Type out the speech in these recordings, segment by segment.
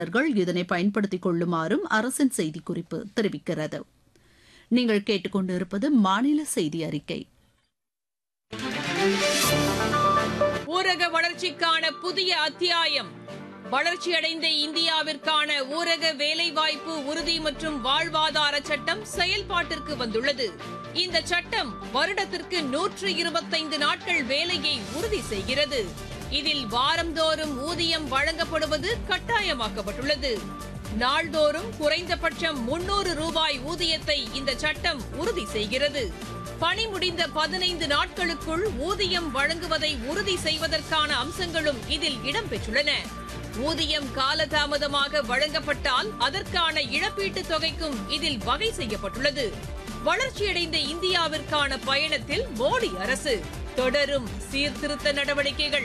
தொழிலாளர்கள் இதனை பயன்படுத்திக் கொள்ளுமாறும் அரசின் செய்திக்குறிப்பு தெரிவிக்கிறது நீங்கள் கேட்டுக்கொண்டிருப்பது மாநில செய்தி அறிக்கை ஊரக வளர்ச்சிக்கான புதிய அத்தியாயம் வளர்ச்சியடைந்த இந்தியாவிற்கான ஊரக வேலைவாய்ப்பு உறுதி மற்றும் வாழ்வாதார சட்டம் செயல்பாட்டிற்கு வந்துள்ளது இந்த சட்டம் வருடத்திற்கு நூற்று இருபத்தைந்து நாட்கள் வேலையை உறுதி செய்கிறது இதில் வாரந்தோறும் ஊதியம் வழங்கப்படுவது கட்டாயமாக்கப்பட்டுள்ளது நாள்தோறும் குறைந்தபட்சம் முன்னூறு ரூபாய் ஊதியத்தை இந்த சட்டம் உறுதி செய்கிறது பணி முடிந்த பதினைந்து நாட்களுக்குள் ஊதியம் வழங்குவதை உறுதி செய்வதற்கான அம்சங்களும் இதில் இடம்பெற்றுள்ளன ஊதியம் காலதாமதமாக வழங்கப்பட்டால் அதற்கான இழப்பீட்டுத் தொகைக்கும் இதில் வகை செய்யப்பட்டுள்ளது வளர்ச்சியடைந்த இந்தியாவிற்கான பயணத்தில் மோடி அரசு தொடரும் சீர்திருத்த நடவடிக்கைகள்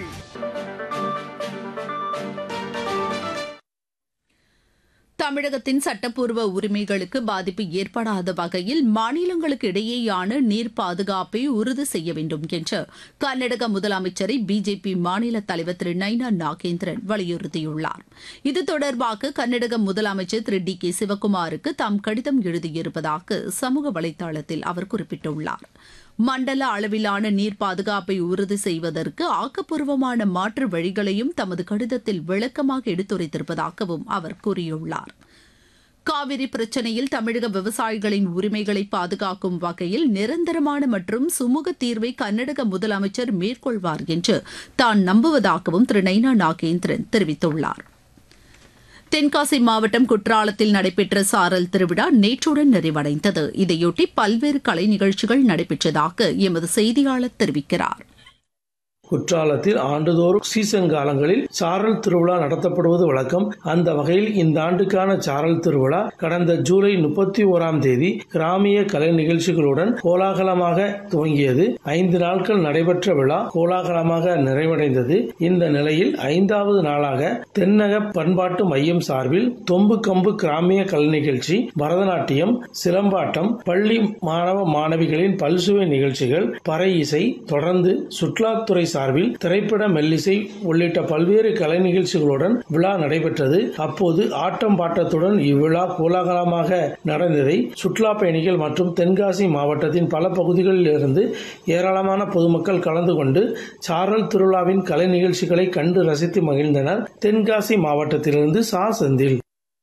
தமிழகத்தின் சட்டப்பூர்வ உரிமைகளுக்கு பாதிப்பு ஏற்படாத வகையில் மாநிலங்களுக்கு இடையேயான நீர் பாதுகாப்பை உறுதி செய்ய வேண்டும் என்று கர்நாடக முதலமைச்சரை பிஜேபி மாநில தலைவர் திரு நைனா நாகேந்திரன் வலியுறுத்தியுள்ளார் இது தொடர்பாக கர்நாடக முதலமைச்சர் திரு டி கே சிவக்குமாருக்கு தாம் கடிதம் எழுதியிருப்பதாக சமூக வலைதளத்தில் அவர் குறிப்பிட்டுள்ளார் மண்டல அளவிலான நீர் பாதுகாப்பை உறுதி செய்வதற்கு ஆக்கப்பூர்வமான மாற்று வழிகளையும் தமது கடிதத்தில் விளக்கமாக எடுத்துரைத்திருப்பதாகவும் அவர் கூறியுள்ளார் காவிரி பிரச்சினையில் தமிழக விவசாயிகளின் உரிமைகளை பாதுகாக்கும் வகையில் நிரந்தரமான மற்றும் சுமூக தீர்வை கர்நாடக முதலமைச்சர் மேற்கொள்வார் என்று தான் நம்புவதாகவும் திரு நைனா நாகேந்திரன் தெரிவித்துள்ளார் தென்காசி மாவட்டம் குற்றாலத்தில் நடைபெற்ற சாரல் திருவிழா நேற்றுடன் நிறைவடைந்தது இதையொட்டி பல்வேறு கலை நிகழ்ச்சிகள் நடைபெற்றதாக எமது செய்தியாளர் தெரிவிக்கிறார் குற்றாலத்தில் ஆண்டுதோறும் சீசன் காலங்களில் சாரல் திருவிழா நடத்தப்படுவது வழக்கம் அந்த வகையில் இந்த ஆண்டுக்கான சாரல் திருவிழா கடந்த ஜூலை முப்பத்தி ஓராம் தேதி கிராமிய கலை நிகழ்ச்சிகளுடன் கோலாகலமாக துவங்கியது ஐந்து நாட்கள் நடைபெற்ற விழா கோலாகலமாக நிறைவடைந்தது இந்த நிலையில் ஐந்தாவது நாளாக தென்னக பண்பாட்டு மையம் சார்பில் தொம்பு கம்பு கிராமிய கலை நிகழ்ச்சி பரதநாட்டியம் சிலம்பாட்டம் பள்ளி மாணவ மாணவிகளின் பல்சுவை நிகழ்ச்சிகள் பறை இசை தொடர்ந்து சுற்றுலாத்துறை சார்பில் திரைப்பட மெல்லிசை உள்ளிட்ட பல்வேறு கலை நிகழ்ச்சிகளுடன் விழா நடைபெற்றது அப்போது ஆட்டம் பாட்டத்துடன் இவ்விழா கோலாகலமாக நடந்ததை சுற்றுலா பயணிகள் மற்றும் தென்காசி மாவட்டத்தின் பல பகுதிகளில் இருந்து ஏராளமான பொதுமக்கள் கலந்து கொண்டு சாரல் திருவிழாவின் கலை நிகழ்ச்சிகளை கண்டு ரசித்து மகிழ்ந்தனர் தென்காசி மாவட்டத்திலிருந்து சா செந்தில்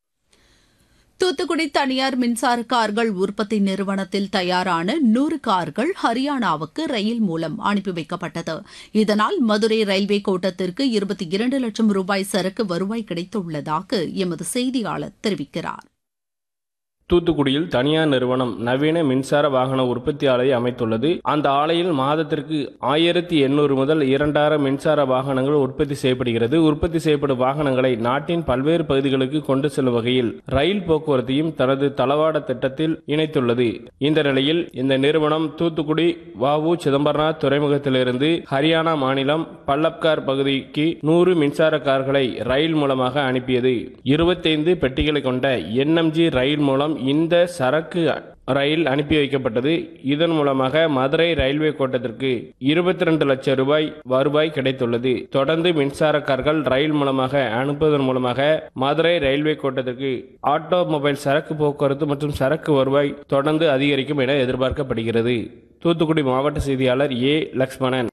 தூத்துக்குடி தனியார் மின்சார கார்கள் உற்பத்தி நிறுவனத்தில் தயாரான நூறு கார்கள் ஹரியானாவுக்கு ரயில் மூலம் அனுப்பி வைக்கப்பட்டது இதனால் மதுரை ரயில்வே கோட்டத்திற்கு இருபத்தி இரண்டு லட்சம் ரூபாய் சரக்கு வருவாய் கிடைத்துள்ளதாக எமது செய்தியாளர் தெரிவிக்கிறார் தூத்துக்குடியில் தனியார் நிறுவனம் நவீன மின்சார வாகன உற்பத்தி ஆலையை அமைத்துள்ளது அந்த ஆலையில் மாதத்திற்கு ஆயிரத்தி எண்ணூறு முதல் இரண்டாயிரம் மின்சார வாகனங்கள் உற்பத்தி செய்யப்படுகிறது உற்பத்தி செய்யப்படும் வாகனங்களை நாட்டின் பல்வேறு பகுதிகளுக்கு கொண்டு செல்லும் வகையில் ரயில் போக்குவரத்தையும் தனது தளவாட திட்டத்தில் இணைத்துள்ளது இந்த நிலையில் இந்த நிறுவனம் தூத்துக்குடி வாவு சிதம்பரநாத் துறைமுகத்திலிருந்து ஹரியானா மாநிலம் பல்லப்கார் பகுதிக்கு நூறு மின்சார கார்களை ரயில் மூலமாக அனுப்பியது இருபத்தைந்து பெட்டிகளை கொண்ட என்எம்ஜி ரயில் மூலம் இந்த சரக்கு ரயில் அனுப்பி வைக்கப்பட்டது இதன் மூலமாக மதுரை ரயில்வே கோட்டத்திற்கு இருபத்தி ரெண்டு லட்சம் ரூபாய் வருவாய் கிடைத்துள்ளது தொடர்ந்து மின்சார கார்கள் ரயில் மூலமாக அனுப்புவதன் மூலமாக மதுரை ரயில்வே கோட்டத்திற்கு ஆட்டோமொபைல் சரக்கு போக்குவரத்து மற்றும் சரக்கு வருவாய் தொடர்ந்து அதிகரிக்கும் என எதிர்பார்க்கப்படுகிறது தூத்துக்குடி மாவட்ட செய்தியாளர் ஏ லக்ஷ்மணன்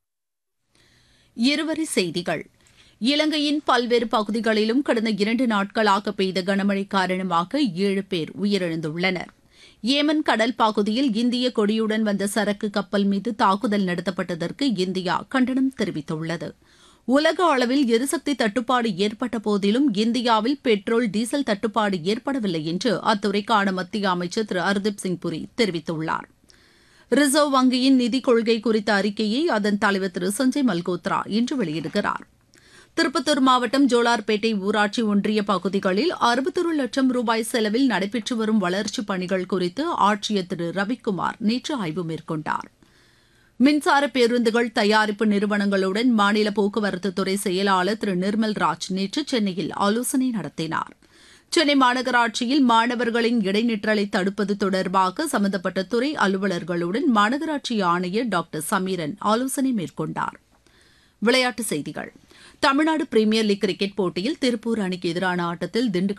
இருவரி செய்திகள் இலங்கையின் பல்வேறு பகுதிகளிலும் கடந்த இரண்டு நாட்களாக பெய்த கனமழை காரணமாக ஏழு பேர் உயிரிழந்துள்ளனர் ஏமன் கடல் பகுதியில் இந்திய கொடியுடன் வந்த சரக்கு கப்பல் மீது தாக்குதல் நடத்தப்பட்டதற்கு இந்தியா கண்டனம் தெரிவித்துள்ளது உலக அளவில் எரிசக்தி தட்டுப்பாடு ஏற்பட்ட போதிலும் இந்தியாவில் பெட்ரோல் டீசல் தட்டுப்பாடு ஏற்படவில்லை என்று அத்துறைக்கான மத்திய அமைச்சர் திரு ஹர்தீப் சிங் புரி தெரிவித்துள்ளார் ரிசர்வ் வங்கியின் நிதிக் கொள்கை குறித்த அறிக்கையை அதன் தலைவர் திரு சஞ்சய் மல்கோத்ரா இன்று வெளியிடுகிறார் திருப்பத்தூர் மாவட்டம் ஜோலார்பேட்டை ஊராட்சி ஒன்றிய பகுதிகளில் அறுபத்தொரு லட்சம் ரூபாய் செலவில் நடைபெற்று வரும் வளர்ச்சிப் பணிகள் குறித்து ஆட்சியர் திரு ரவிக்குமார் நேற்று ஆய்வு மேற்கொண்டார் மின்சார பேருந்துகள் தயாரிப்பு நிறுவனங்களுடன் மாநில போக்குவரத்து துறை செயலாளர் திரு நிர்மல் ராஜ் நேற்று சென்னையில் ஆலோசனை நடத்தினார் சென்னை மாநகராட்சியில் மாணவர்களின் இடைநிற்றலை தடுப்பது தொடர்பாக சம்பந்தப்பட்ட துறை அலுவலர்களுடன் மாநகராட்சி ஆணையர் டாக்டர் சமீரன் ஆலோசனை மேற்கொண்டார் விளையாட்டுச் செய்திகள் தமிழ்நாடு பிரீமியர் லீக் கிரிக்கெட் போட்டியில் திருப்பூர் அணிக்கு எதிரான ஆட்டத்தில் திண்டுக்கல்